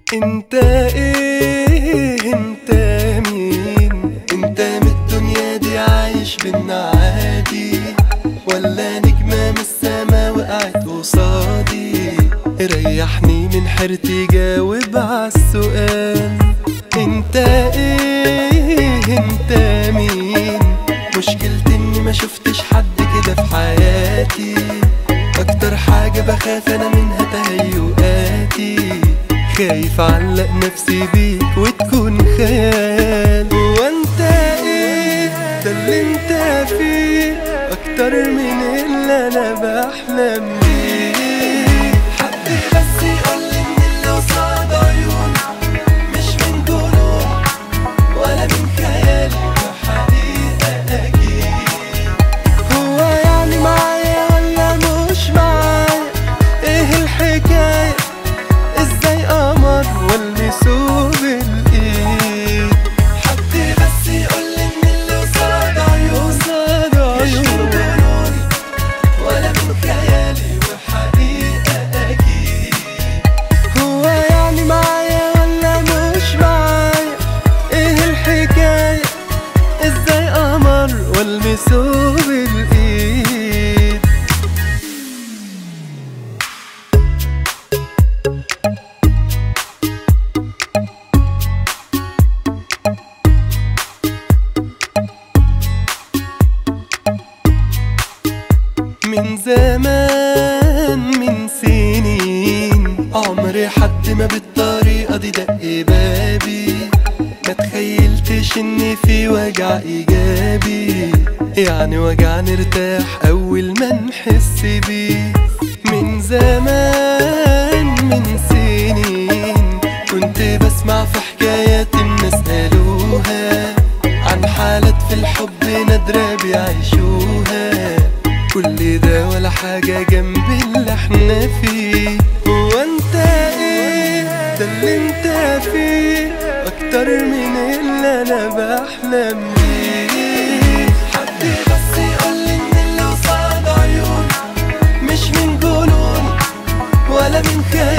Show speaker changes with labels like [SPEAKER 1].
[SPEAKER 1] انت ايه انت مين انت من الدنيا دي عايش بينا عادي ولا نجمة من السما وقعت قصادي ريحني من حيرتي جاوب عالسؤال انت ايه انت مين مشكلتي اني ما شفتش حد كده في حياتي اكتر حاجة بخاف انا منها تهيؤاتي خايف اعلق نفسي بيك وتكون خيال وانت ايه ده اللي انت فيه اكتر من اللي انا بحلم بيه حد بس يقولي ان اللي قصاد عيوني مش من جنون ولا من خيالي وحقيقة اكيد هو يعني معايا ولا مش معايا ايه الحكاية ازاي قمر والمسه بالايد حد بس يقولي ان اللي قصاد عيوني مش من جنوني ولا من خيالي وحقيقة اكيد هو يعني معايا ولا مش معايا ايه الحكاية ازاي قمر والمسه بالايد من زمان من سنين عمري حد ما بالطريقة دي دق بابي ما تخيلتش ان في وجع ايجابي يعني وجع نرتاح اول ما نحس بيه من زمان من سنين كنت بسمع في حكايات الناس قالوها عن حالات في الحب نادرة بيعيشوها كل ده ولا حاجة جنب اللي احنا فيه هو انت ايه ده اللي انت فيه اكتر من اللي انا بحلم بيه حد بس يقولي ان اللي قصاد عيوني مش من جنوني ولا من خيالي